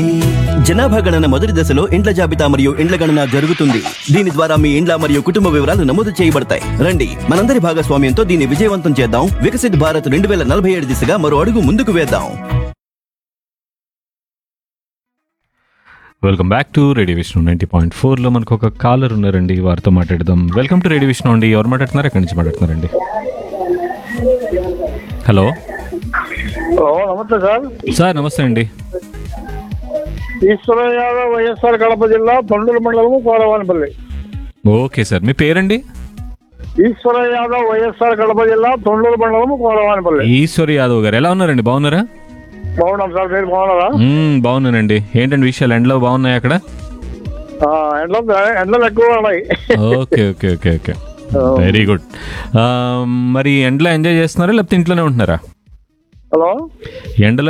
జనాభా గణన మొదటి దశలో ఇండ్ల జాబితా మరియు ఇండ్ల గణన జరుగుతుంది దీని ద్వారా మీ ఇండ్ల మరియు కుటుంబ వివరాలు నమోదు చేయబడతాయి రండి మనందరి భాగస్వామ్యంతో దీన్ని విజయవంతం చేద్దాం వికసిత్ భారత్ రెండు వేల నలభై ఏడు దిశగా మరో అడుగు ముందుకు వేద్దాం welcome back to radio Vishnu ninety point ఫోర్లో మనకు ఒక కాలర్ ఉన్నారండి వారితో మాట్లాడదాం వెల్కమ్ టు రేడియో విష్ణు అండి ఎవరు మాట్లాడుతున్నారు ఎక్కడి నుంచి మాట్లాడుతున్నారండి హలో హలో నమస్తే సార్ సార్ నమస్తే అండి ఈశ్వర యాదవ్ వైఎస్ఆర్ కడప జిల్లా తొండూరు మండలము కోరవానిపల్లి ఓకే సార్ మీ పేరండి ఈశ్వర యాదవ్ వైఎస్ఆర్ కడప జిల్లా తొండూరు మండలము కోరవానిపల్లి ఈశ్వర్ యాదవ్ గారు ఎలా ఉన్నారండి బాగున్నారా బాగున్నాం సార్ మీరు బాగున్నారా మ్మ్, బాగున్నానండి ఏంటండి విషయాలు ఎండలో బాగున్నాయి అక్కడ ఆ, ఎండలు ఎండలు ఎక్కువ ఉన్నాయి okay okay okay okay very good మరి ఎండలో ఎంజాయ్ చేస్తున్నారా లేకపోతే ఇంట్లోనే ఉంటున్నారా హలో ఎండలో